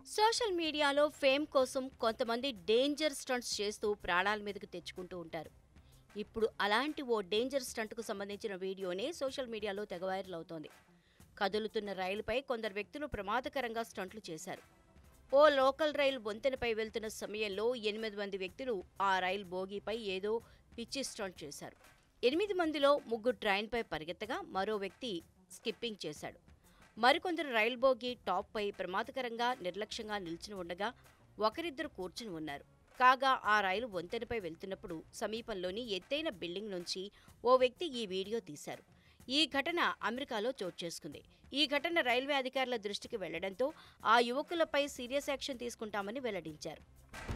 social మీడియాలో fame కోసం కొంతమంది డేంజర్ స్టంట్స్ చేస్తూ ప్రాణాల మీదకు తెచ్చుకుంటూ ఉంటారు ఇప్పుడు అలాంటి ఓ డేంజర్ స్టంట్కు సంబంధించిన వీడియోనే సోషల్ మీడియాలో తెగ వైరల్ అవుతోంది కదులుతున్న రైలుపై కొందరు వ్యక్తులు ప్రమాదకరంగా స్టంట్లు చేశారు ఓ లోకల్ రైలు వంతెనపై వెళ్తున్న సమయంలో ఎనిమిది మంది వ్యక్తులు ఆ రైలు బోగీపై ఏదో పిచ్చి స్టంట్ చేశారు ఎనిమిది మందిలో ముగ్గురు ట్రైన్పై పరిగెత్తగా మరో వ్యక్తి స్కిప్పింగ్ చేశాడు మరికొందరు రైలు బోగి టాప్పై ప్రమాదకరంగా నిర్లక్ష్యంగా నిల్చుని ఉండగా ఒకరిద్దరు కూర్చుని ఉన్నారు కాగా ఆ రైలు వంతెనపై వెళ్తున్నప్పుడు సమీపంలోని ఎత్తైన బిల్డింగ్ నుంచి ఓ వ్యక్తి ఈ వీడియో తీశారు ఈ ఘటన అమెరికాలో చోటు చేసుకుంది ఈ ఘటన రైల్వే అధికారుల దృష్టికి వెళ్లడంతో ఆ యువకులపై సీరియస్ యాక్షన్ తీసుకుంటామని వెల్లడించారు